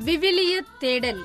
விவிலிய தேடல்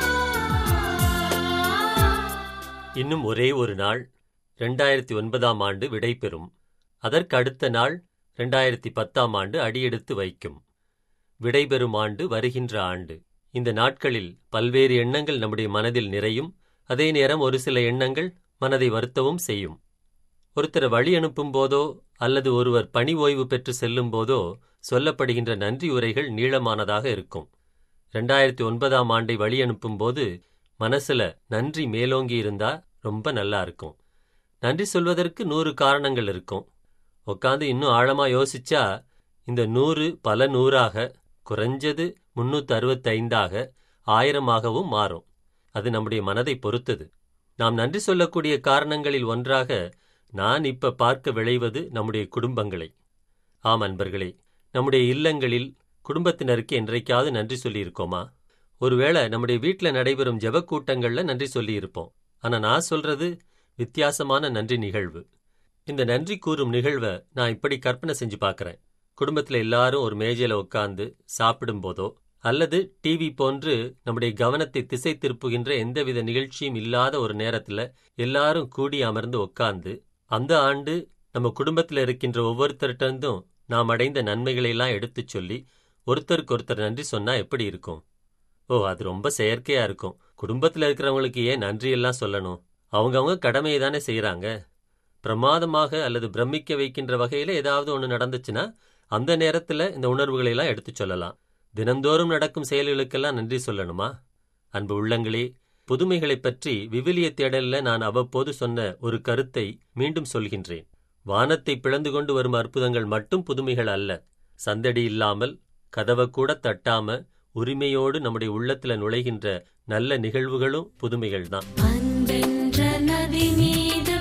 இன்னும் ஒரே ஒரு நாள் ரெண்டாயிரத்தி ஒன்பதாம் ஆண்டு விடைபெறும் அதற்கு அடுத்த நாள் ரெண்டாயிரத்தி பத்தாம் ஆண்டு அடியெடுத்து வைக்கும் விடைபெறும் ஆண்டு வருகின்ற ஆண்டு இந்த நாட்களில் பல்வேறு எண்ணங்கள் நம்முடைய மனதில் நிறையும் அதே நேரம் ஒரு சில எண்ணங்கள் மனதை வருத்தவும் செய்யும் ஒருத்தரை வழி அனுப்பும் போதோ அல்லது ஒருவர் பணி ஓய்வு பெற்று செல்லும் போதோ சொல்லப்படுகின்ற நன்றி உரைகள் நீளமானதாக இருக்கும் ரெண்டாயிரத்தி ஒன்பதாம் ஆண்டை வழி அனுப்பும் போது மனசுல நன்றி மேலோங்கி இருந்தா ரொம்ப நல்லா இருக்கும் நன்றி சொல்வதற்கு நூறு காரணங்கள் இருக்கும் உட்காந்து இன்னும் ஆழமா யோசிச்சா இந்த நூறு பல நூறாக குறைஞ்சது முன்னூத்தி அறுபத்தைந்தாக ஆயிரமாகவும் மாறும் அது நம்முடைய மனதை பொறுத்தது நாம் நன்றி சொல்லக்கூடிய காரணங்களில் ஒன்றாக நான் இப்ப பார்க்க விளைவது நம்முடைய குடும்பங்களை ஆம் அன்பர்களே நம்முடைய இல்லங்களில் குடும்பத்தினருக்கு என்றைக்காவது நன்றி சொல்லியிருக்கோமா ஒருவேளை நம்முடைய வீட்ல நடைபெறும் ஜெபக் கூட்டங்கள்ல நன்றி சொல்லியிருப்போம் ஆனா நான் சொல்றது வித்தியாசமான நன்றி நிகழ்வு இந்த நன்றி கூறும் நிகழ்வை நான் இப்படி கற்பனை செஞ்சு பார்க்கறேன் குடும்பத்துல எல்லாரும் ஒரு மேஜையில உட்கார்ந்து சாப்பிடும் போதோ அல்லது டிவி போன்று நம்முடைய கவனத்தை திசை திருப்புகின்ற எந்தவித நிகழ்ச்சியும் இல்லாத ஒரு நேரத்துல எல்லாரும் கூடி அமர்ந்து உட்கார்ந்து அந்த ஆண்டு நம்ம குடும்பத்துல இருக்கின்ற ஒவ்வொருத்தர்கிட்டருந்தும் நாம் அடைந்த நன்மைகளை எல்லாம் எடுத்துச் சொல்லி ஒருத்தருக்கு ஒருத்தர் நன்றி சொன்னா எப்படி இருக்கும் ஓ அது ரொம்ப செயற்கையா இருக்கும் குடும்பத்துல இருக்கிறவங்களுக்கு ஏன் நன்றி எல்லாம் சொல்லணும் அவங்கவங்க கடமையை தானே செய்யறாங்க பிரமாதமாக அல்லது பிரமிக்க வைக்கின்ற வகையில ஏதாவது ஒன்று நடந்துச்சுன்னா அந்த நேரத்துல இந்த உணர்வுகளை எல்லாம் எடுத்துச் சொல்லலாம் தினந்தோறும் நடக்கும் செயல்களுக்கெல்லாம் நன்றி சொல்லணுமா அன்பு உள்ளங்களே புதுமைகளைப் பற்றி விவிலிய தேடல்ல நான் அவ்வப்போது சொன்ன ஒரு கருத்தை மீண்டும் சொல்கின்றேன் வானத்தை பிளந்து கொண்டு வரும் அற்புதங்கள் மட்டும் புதுமைகள் அல்ல சந்தடி இல்லாமல் கதவை கூட தட்டாம உரிமையோடு நம்முடைய உள்ளத்துல நுழைகின்ற நல்ல நிகழ்வுகளும் புதுமைகள் தான் அன்பென்ற நதி மீது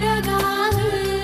படகாக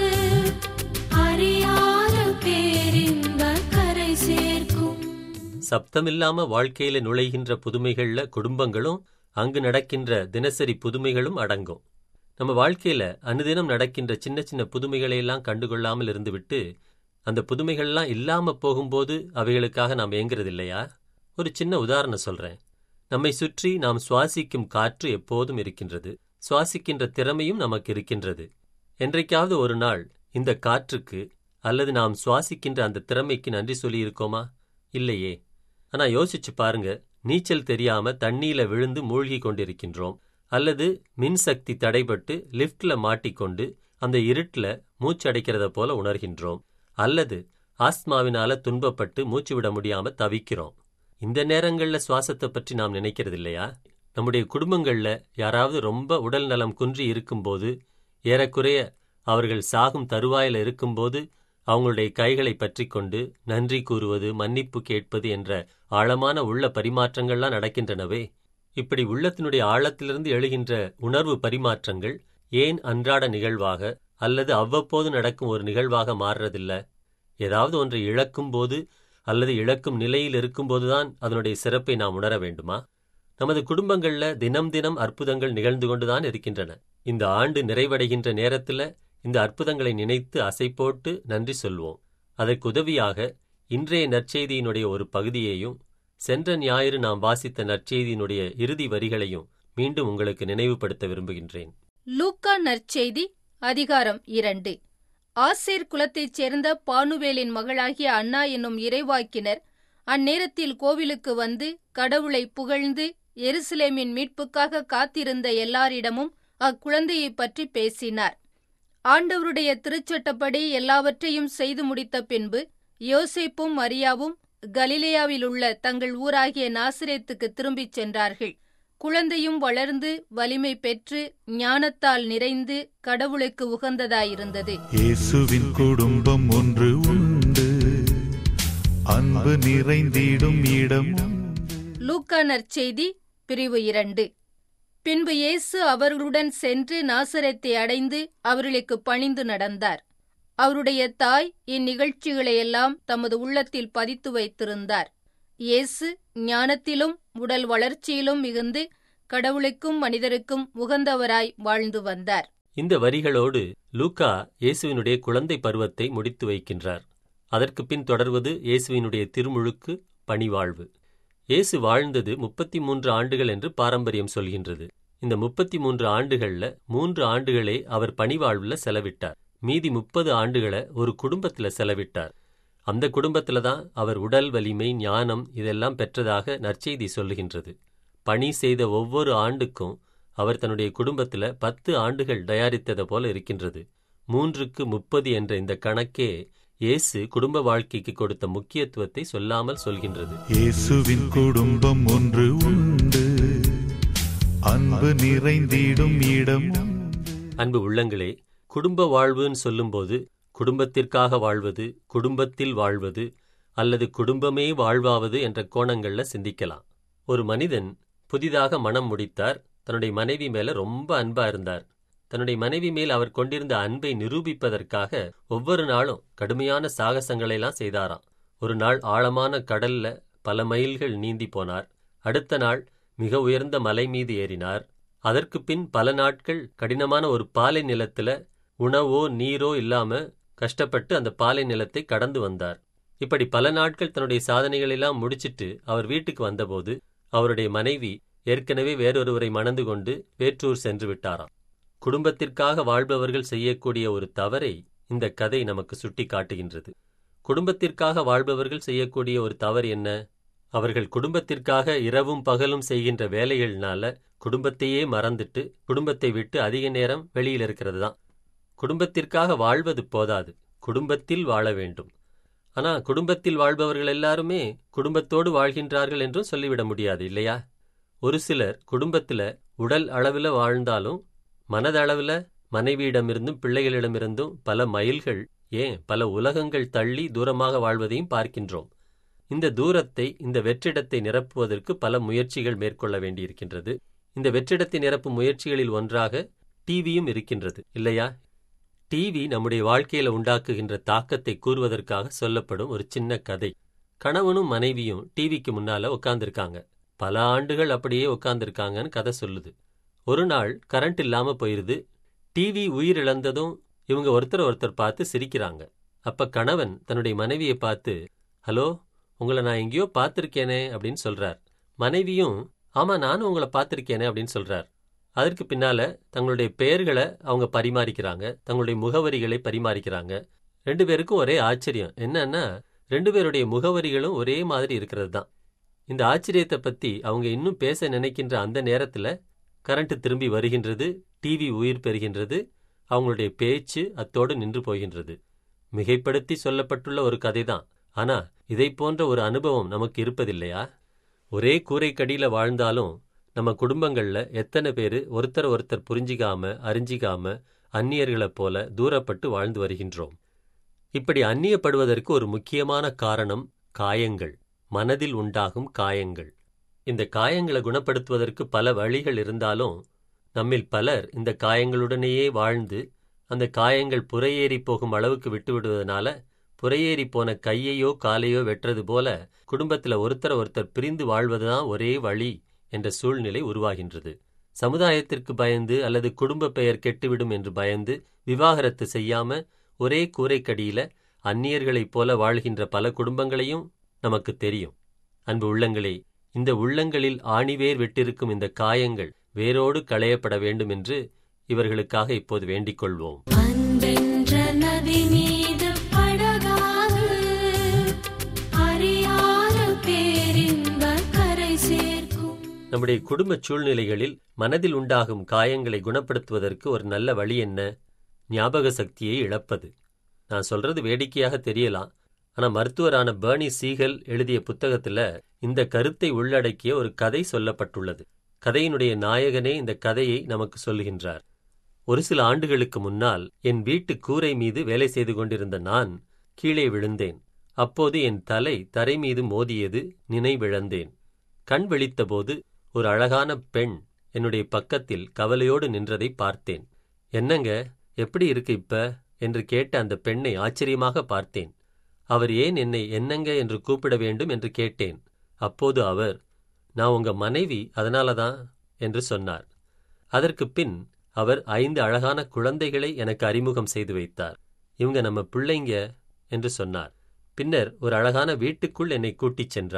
அறியாத பேரின்ப கரை சேர்க்கும் சப்தமில்லாம வாழ்க்கையில நுழைகின்ற புதுமைகள்ல குடும்பங்களும் அங்கு நடக்கின்ற தினசரி புதுமைகளும் அடங்கும் நம்ம வாழ்க்கையில அனுதினம் நடக்கின்ற சின்ன சின்ன புதுமைகளை எல்லாம் கண்டுகொள்ளாமல் இருந்துவிட்டு அந்த புதுமைகள்லாம் இல்லாம போகும்போது அவைகளுக்காக நாம் ஏங்குறது இல்லையா ஒரு சின்ன உதாரணம் சொல்றேன் நம்மை சுற்றி நாம் சுவாசிக்கும் காற்று எப்போதும் இருக்கின்றது சுவாசிக்கின்ற திறமையும் நமக்கு இருக்கின்றது என்றைக்காவது ஒரு நாள் இந்த காற்றுக்கு அல்லது நாம் சுவாசிக்கின்ற அந்த திறமைக்கு நன்றி சொல்லியிருக்கோமா இல்லையே ஆனா யோசிச்சு பாருங்க நீச்சல் தெரியாம தண்ணீல விழுந்து மூழ்கி கொண்டிருக்கின்றோம் அல்லது மின்சக்தி தடைபட்டு லிஃப்ட்ல மாட்டிக்கொண்டு அந்த இருட்டுல மூச்சடைக்கிறத போல உணர்கின்றோம் அல்லது ஆஸ்மாவினால துன்பப்பட்டு மூச்சு விட முடியாம தவிக்கிறோம் இந்த நேரங்கள்ல சுவாசத்தை பற்றி நாம் நினைக்கிறது இல்லையா நம்முடைய குடும்பங்கள்ல யாராவது ரொம்ப உடல் நலம் குன்றி இருக்கும்போது ஏறக்குறைய அவர்கள் சாகும் தருவாயில இருக்கும்போது அவங்களுடைய கைகளை பற்றி கொண்டு நன்றி கூறுவது மன்னிப்பு கேட்பது என்ற ஆழமான உள்ள பரிமாற்றங்கள்லாம் நடக்கின்றனவே இப்படி உள்ளத்தினுடைய ஆழத்திலிருந்து எழுகின்ற உணர்வு பரிமாற்றங்கள் ஏன் அன்றாட நிகழ்வாக அல்லது அவ்வப்போது நடக்கும் ஒரு நிகழ்வாக மாறுறதில்ல ஏதாவது ஒன்றை இழக்கும் போது அல்லது இழக்கும் நிலையில் இருக்கும்போதுதான் அதனுடைய சிறப்பை நாம் உணர வேண்டுமா நமது குடும்பங்கள்ல தினம் தினம் அற்புதங்கள் நிகழ்ந்து கொண்டுதான் இருக்கின்றன இந்த ஆண்டு நிறைவடைகின்ற நேரத்துல இந்த அற்புதங்களை நினைத்து அசை போட்டு நன்றி சொல்வோம் அதற்கு உதவியாக இன்றைய நற்செய்தியினுடைய ஒரு பகுதியையும் சென்ற ஞாயிறு நாம் வாசித்த நற்செய்தியினுடைய இறுதி வரிகளையும் மீண்டும் உங்களுக்கு நினைவுபடுத்த விரும்புகின்றேன் லூக்கா நற்செய்தி அதிகாரம் இரண்டு ஆசேர் குலத்தைச் சேர்ந்த பானுவேலின் மகளாகிய அண்ணா என்னும் இறைவாக்கினர் அந்நேரத்தில் கோவிலுக்கு வந்து கடவுளை புகழ்ந்து எருசலேமின் மீட்புக்காக காத்திருந்த எல்லாரிடமும் அக்குழந்தையைப் பற்றி பேசினார் ஆண்டவருடைய திருச்சட்டப்படி எல்லாவற்றையும் செய்து முடித்த பின்பு யோசேப்பும் மரியாவும் கலிலேயாவிலுள்ள தங்கள் ஊராகிய நாசிரேத்துக்கு திரும்பிச் சென்றார்கள் குழந்தையும் வளர்ந்து வலிமை பெற்று ஞானத்தால் நிறைந்து கடவுளுக்கு உகந்ததாயிருந்தது இயேசுவின் குடும்பம் ஒன்று உண்டு அன்பு நிறைந்திடும் இடம் உண்டு. லூக்கா நற்செய்தி பிரிவு இரண்டு பின்பு இயேசு அவர்களுடன் சென்று நாசரத்தை அடைந்து அவர்களுக்கு பணிந்து நடந்தார் அவருடைய தாய் இந்நிகழ்ச்சிகளையெல்லாம் தமது உள்ளத்தில் பதித்து வைத்திருந்தார் இயேசு ஞானத்திலும் உடல் வளர்ச்சியிலும் மிகுந்து கடவுளுக்கும் மனிதருக்கும் உகந்தவராய் வாழ்ந்து வந்தார் இந்த வரிகளோடு லூக்கா இயேசுவினுடைய குழந்தை பருவத்தை முடித்து வைக்கின்றார் அதற்கு பின் தொடர்வது இயேசுவினுடைய திருமுழுக்கு பணிவாழ்வு இயேசு வாழ்ந்தது முப்பத்தி மூன்று ஆண்டுகள் என்று பாரம்பரியம் சொல்கின்றது இந்த முப்பத்தி மூன்று ஆண்டுகள்ல மூன்று ஆண்டுகளே அவர் பணிவாழ்வுல செலவிட்டார் மீதி முப்பது ஆண்டுகளை ஒரு குடும்பத்துல செலவிட்டார் அந்த குடும்பத்துல தான் அவர் உடல் வலிமை ஞானம் இதெல்லாம் பெற்றதாக நற்செய்தி சொல்லுகின்றது பணி செய்த ஒவ்வொரு ஆண்டுக்கும் அவர் தன்னுடைய குடும்பத்துல பத்து ஆண்டுகள் தயாரித்தது போல இருக்கின்றது மூன்றுக்கு முப்பது என்ற இந்த கணக்கே இயேசு குடும்ப வாழ்க்கைக்கு கொடுத்த முக்கியத்துவத்தை சொல்லாமல் சொல்கின்றது இயேசுவின் குடும்பம் ஒன்று உண்டு அன்பு நிறைந்திடும் இடம் உண்டு. அன்பு உள்ளங்களே குடும்ப வாழ்வுன்னு சொல்லும்போது குடும்பத்திற்காக வாழ்வது குடும்பத்தில் வாழ்வது அல்லது குடும்பமே வாழ்வாவது என்ற கோணங்கள்ல சிந்திக்கலாம் ஒரு மனிதன் புதிதாக மனம் முடித்தார் தன்னுடைய மனைவி மேல ரொம்ப அன்பா இருந்தார் தன்னுடைய மனைவி மேல் அவர் கொண்டிருந்த அன்பை நிரூபிப்பதற்காக ஒவ்வொரு நாளும் கடுமையான சாகசங்களை எல்லாம் செய்தாராம் ஒரு நாள் ஆழமான கடல்ல பல மைல்கள் நீந்தி போனார் அடுத்த நாள் மிக உயர்ந்த மலை மீது ஏறினார் அதற்கு பின் பல நாட்கள் கடினமான ஒரு பாலை நிலத்துல உணவோ நீரோ இல்லாம கஷ்டப்பட்டு அந்த பாலை நிலத்தை கடந்து வந்தார் இப்படி பல நாட்கள் தன்னுடைய சாதனைகள் எல்லாம் முடிச்சிட்டு அவர் வீட்டுக்கு வந்தபோது அவருடைய மனைவி ஏற்கனவே வேறொருவரை மணந்து கொண்டு வேற்றூர் சென்று விட்டாராம் குடும்பத்திற்காக வாழ்பவர்கள் செய்யக்கூடிய ஒரு தவறை இந்த கதை நமக்கு சுட்டி காட்டுகின்றது குடும்பத்திற்காக வாழ்பவர்கள் செய்யக்கூடிய ஒரு தவறு என்ன அவர்கள் குடும்பத்திற்காக இரவும் பகலும் செய்கின்ற வேலைகள்னால குடும்பத்தையே மறந்துட்டு குடும்பத்தை விட்டு அதிக நேரம் வெளியில் இருக்கிறது தான் குடும்பத்திற்காக வாழ்வது போதாது குடும்பத்தில் வாழ வேண்டும் ஆனா குடும்பத்தில் வாழ்பவர்கள் எல்லாருமே குடும்பத்தோடு வாழ்கின்றார்கள் என்றும் சொல்லிவிட முடியாது இல்லையா ஒரு சிலர் குடும்பத்துல உடல் அளவில் வாழ்ந்தாலும் மனதளவில் மனைவியிடமிருந்தும் பிள்ளைகளிடமிருந்தும் பல மைல்கள் ஏன் பல உலகங்கள் தள்ளி தூரமாக வாழ்வதையும் பார்க்கின்றோம் இந்த தூரத்தை இந்த வெற்றிடத்தை நிரப்புவதற்கு பல முயற்சிகள் மேற்கொள்ள வேண்டியிருக்கின்றது இந்த வெற்றிடத்தை நிரப்பும் முயற்சிகளில் ஒன்றாக டிவியும் இருக்கின்றது இல்லையா டிவி நம்முடைய வாழ்க்கையில உண்டாக்குகின்ற தாக்கத்தை கூறுவதற்காக சொல்லப்படும் ஒரு சின்ன கதை கணவனும் மனைவியும் டிவிக்கு முன்னால உட்கார்ந்திருக்காங்க பல ஆண்டுகள் அப்படியே உட்கார்ந்திருக்காங்கன்னு கதை சொல்லுது ஒரு நாள் கரண்ட் இல்லாம போயிருது டிவி உயிரிழந்ததும் இவங்க ஒருத்தர் ஒருத்தர் பார்த்து சிரிக்கிறாங்க அப்ப கணவன் தன்னுடைய மனைவியை பார்த்து ஹலோ உங்களை நான் எங்கேயோ பார்த்திருக்கேனே அப்படின்னு சொல்றார் மனைவியும் ஆமா நானும் உங்களை பார்த்திருக்கேனே அப்படின்னு சொல்றார் அதற்கு பின்னால தங்களுடைய பெயர்களை அவங்க பரிமாறிக்கிறாங்க தங்களுடைய முகவரிகளை பரிமாறிக்கிறாங்க ரெண்டு பேருக்கும் ஒரே ஆச்சரியம் என்னன்னா ரெண்டு பேருடைய முகவரிகளும் ஒரே மாதிரி இருக்கிறது தான் இந்த ஆச்சரியத்தை பத்தி அவங்க இன்னும் பேச நினைக்கின்ற அந்த நேரத்துல கரண்ட் திரும்பி வருகின்றது டிவி உயிர் பெறுகின்றது அவங்களுடைய பேச்சு அத்தோடு நின்று போகின்றது மிகைப்படுத்தி சொல்லப்பட்டுள்ள ஒரு கதைதான் ஆனா இதை போன்ற ஒரு அனுபவம் நமக்கு இருப்பதில்லையா ஒரே கூரைக்கடியில வாழ்ந்தாலும் நம்ம குடும்பங்கள்ல எத்தனை பேர் ஒருத்தர் ஒருத்தர் புரிஞ்சிக்காம அறிஞ்சிக்காம அந்நியர்களைப் போல தூரப்பட்டு வாழ்ந்து வருகின்றோம் இப்படி அந்நியப்படுவதற்கு ஒரு முக்கியமான காரணம் காயங்கள் மனதில் உண்டாகும் காயங்கள் இந்த காயங்களை குணப்படுத்துவதற்கு பல வழிகள் இருந்தாலும் நம்மில் பலர் இந்த காயங்களுடனேயே வாழ்ந்து அந்த காயங்கள் புறையேறி போகும் அளவுக்கு விட்டுவிடுவதனால புறையேறி போன கையையோ காலையோ வெட்டுறது போல குடும்பத்துல ஒருத்தர் ஒருத்தர் பிரிந்து வாழ்வதுதான் ஒரே வழி என்ற சூழ்நிலை உருவாகின்றது சமுதாயத்திற்கு பயந்து அல்லது குடும்ப பெயர் கெட்டுவிடும் என்று பயந்து விவாகரத்து செய்யாம ஒரே கூரைக்கடியில அந்நியர்களைப் போல வாழ்கின்ற பல குடும்பங்களையும் நமக்கு தெரியும் அன்பு உள்ளங்களே இந்த உள்ளங்களில் ஆணிவேர் விட்டிருக்கும் இந்த காயங்கள் வேரோடு களையப்பட வேண்டும் என்று இவர்களுக்காக இப்போது வேண்டிக் கொள்வோம் அன்பென்ற நதி மீது படகாக அறியாத பேரின்ப கரை சேர்க்கும் நம்முடைய குடும்ப சூழ்நிலைகளில் மனதில் உண்டாகும் காயங்களை குணப்படுத்துவதற்கு ஒரு நல்ல வழி என்ன ஞாபக சக்தியை இழப்பது நான் சொல்றது வேடிக்கையாக தெரியலாம் ஆனா மருத்துவரான பெர்னி சீகல் எழுதிய புத்தகத்துல இந்த கருத்தை உள்ளடக்கிய ஒரு கதை சொல்லப்பட்டுள்ளது கதையினுடைய நாயகனே இந்த கதையை நமக்கு சொல்லுகின்றார் ஒரு சில ஆண்டுகளுக்கு முன்னால் என் வீட்டு கூரை மீது வேலை செய்து கொண்டிருந்த நான் கீழே விழுந்தேன் அப்போது என் தலை தரை மீது மோதியது நினைவிழந்தேன் கண் விழித்தபோது ஒரு அழகான பெண் என்னுடைய பக்கத்தில் கவலையோடு நின்றதை பார்த்தேன் என்னங்க எப்படி இருக்கு இப்ப என்று கேட்ட அந்த பெண்ணை ஆச்சரியமாக பார்த்தேன் அவர் ஏன் என்னை என்னங்க என்று கூப்பிட வேண்டும் என்று கேட்டேன் அப்போது அவர் நான் உங்க மனைவி அதனால தான் என்று சொன்னார் அதற்கு பின் அவர் ஐந்து அழகான குழந்தைகளை எனக்கு அறிமுகம் செய்து வைத்தார் இவங்க நம்ம பிள்ளைங்க என்று சொன்னார் பின்னர் ஒரு அழகான வீட்டுக்குள் என்னை கூட்டிச் சென்றார்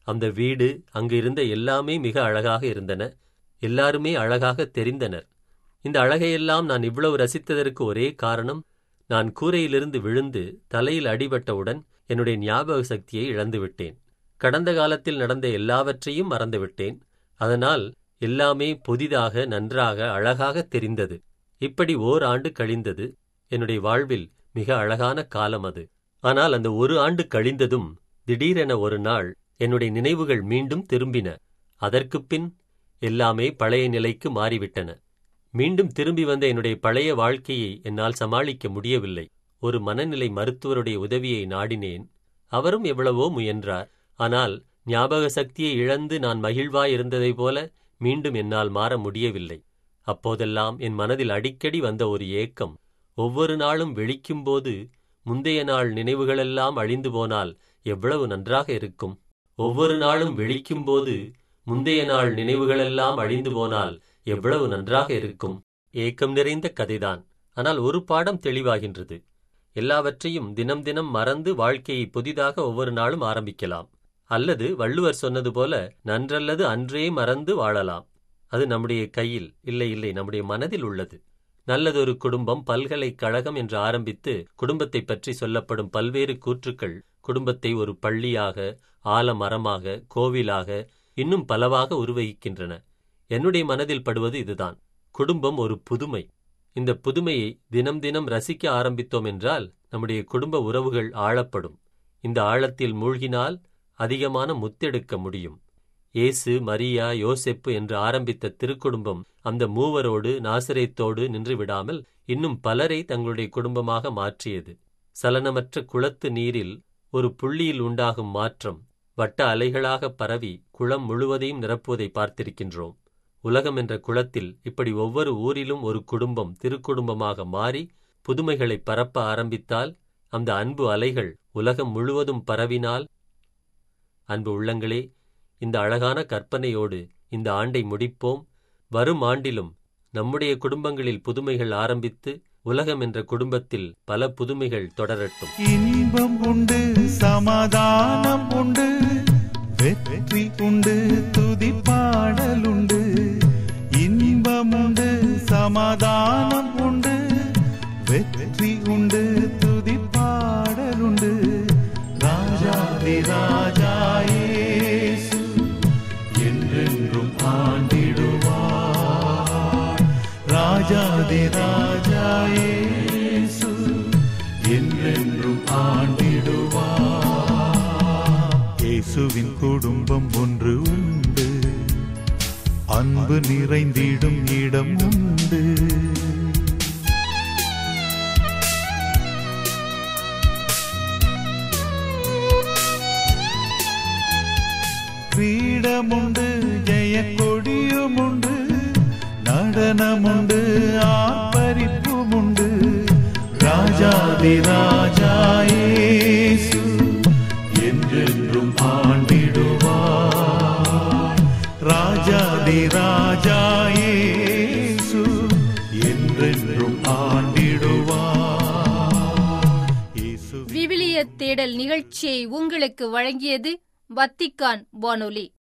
அந்த வீடு அங்கு இருந்த எல்லாமே மிக அழகாக இருந்தன எல்லாருமே அழகாக தெரிந்தனர் இந்த அழகையெல்லாம் நான் இவ்வளவு ரசித்ததற்கு ஒரே காரணம் நான் கூரையிலிருந்து விழுந்து தலையில் அடிபட்டவுடன் என்னுடைய ஞாபக சக்தியை இழந்துவிட்டேன் கடந்த காலத்தில் நடந்த எல்லாவற்றையும் மறந்துவிட்டேன் அதனால் எல்லாமே புதிதாக நன்றாக அழகாக தெரிந்தது இப்படி ஓர் ஆண்டு கழிந்தது என்னுடைய வாழ்வில் மிக அழகான காலம் அது ஆனால் அந்த ஒரு ஆண்டு கழிந்ததும் திடீரென ஒரு நாள் என்னுடைய நினைவுகள் மீண்டும் திரும்பின அதற்குப் பின் எல்லாமே பழைய நிலைக்கு மாறிவிட்டன மீண்டும் திரும்பி வந்த என்னுடைய பழைய வாழ்க்கையை என்னால் சமாளிக்க முடியவில்லை ஒரு மனநிலை மருத்துவருடைய உதவியை நாடினேன் அவரும் எவ்வளவோ முயன்றார் ஆனால் ஞாபக சக்தியை இழந்து நான் மகிழ்வாயிருந்ததைப் போல மீண்டும் என்னால் மாற முடியவில்லை அப்போதெல்லாம் என் மனதில் அடிக்கடி வந்த ஒரு ஏக்கம் ஒவ்வொரு நாளும் விழிக்கும்போது முந்தைய நாள் நினைவுகளெல்லாம் அழிந்து போனால் எவ்வளவு நன்றாக இருக்கும் ஒவ்வொரு நாளும் விழிக்கும்போது முந்தைய நாள் நினைவுகளெல்லாம் அழிந்து போனால் எவ்வளவு நன்றாக இருக்கும் ஏக்கம் நிறைந்த கதைதான் ஆனால் ஒரு பாடம் தெளிவாகின்றது எல்லாவற்றையும் தினம் தினம் மறந்து வாழ்க்கையை புதிதாக ஒவ்வொரு நாளும் ஆரம்பிக்கலாம் அல்லது வள்ளுவர் சொன்னது போல நன்றல்லது அன்றே மறந்து வாழலாம் அது நம்முடைய கையில் இல்லை இல்லை நம்முடைய மனதில் உள்ளது நல்லதொரு குடும்பம் பல்கலைக்கழகம் என்று ஆரம்பித்து குடும்பத்தைப் பற்றி சொல்லப்படும் பல்வேறு கூற்றுக்கள் குடும்பத்தை ஒரு பள்ளியாக ஆலமரமாக கோவிலாக இன்னும் பலவாக உருவகிக்கின்றன என்னுடைய மனதில் படுவது இதுதான் குடும்பம் ஒரு புதுமை இந்த புதுமையை தினம் தினம் ரசிக்க ஆரம்பித்தோம் என்றால் நம்முடைய குடும்ப உறவுகள் ஆழப்படும் இந்த ஆழத்தில் மூழ்கினால் அதிகமான முத்தெடுக்க முடியும் இயேசு மரியா யோசெப்பு என்று ஆரம்பித்த திருக்குடும்பம் அந்த மூவரோடு நாசரேத்தோடு நின்று விடாமல் இன்னும் பலரை தங்களுடைய குடும்பமாக மாற்றியது சலனமற்ற குளத்து நீரில் ஒரு புள்ளியில் உண்டாகும் மாற்றம் வட்ட அலைகளாக பரவி குளம் முழுவதையும் நிரப்புவதை பார்த்திருக்கின்றோம் உலகம் என்ற குளத்தில் இப்படி ஒவ்வொரு ஊரிலும் ஒரு குடும்பம் திருக்குடும்பமாக மாறி புதுமைகளை பரப்ப ஆரம்பித்தால் அந்த அன்பு அலைகள் உலகம் முழுவதும் பரவினால் அன்பு உள்ளங்களே இந்த அழகான கற்பனையோடு இந்த ஆண்டை முடிப்போம் வரும் ஆண்டிலும் நம்முடைய குடும்பங்களில் புதுமைகள் ஆரம்பித்து உலகம் என்ற குடும்பத்தில் பல புதுமைகள் தொடரட்டும் இன்பம் உண்டு சமாதானம் உண்டு வெற்றி உண்டு துதி பாடலுண்டு இன்பம் உண்டு சமாதானம் உண்டு வெற்றி உண்டு துதி பாடலுண்டு ராஜாதி ராஜா இயேசு என்றென்றும் ஆண்டிடுவார் ராஜாதி ராஜா இயேசு என்றென்றும் ஆண்டிடுவார் இயேசுவின் குடும்பம் ஒன்று உண்டு அன்பு நிறைந்திடும் இடம் உண்டு கிரீடமுண்டு ஜெய கொடியுமுண்டு நடனமுண்டு ஆர்ப்பரிப்புமுண்டு ராஜாதி ராஜா இயேசு என்றென்றும் ஆண்டிடுவார் ராஜாதி ராஜா இயேசு என்றென்றும் ஆண்டிடுவார் இயேசு விவிலிய தேடல் நிகழ்ச்சியை உங்களுக்கு வழங்கியது வத்திக்கான் வானொலி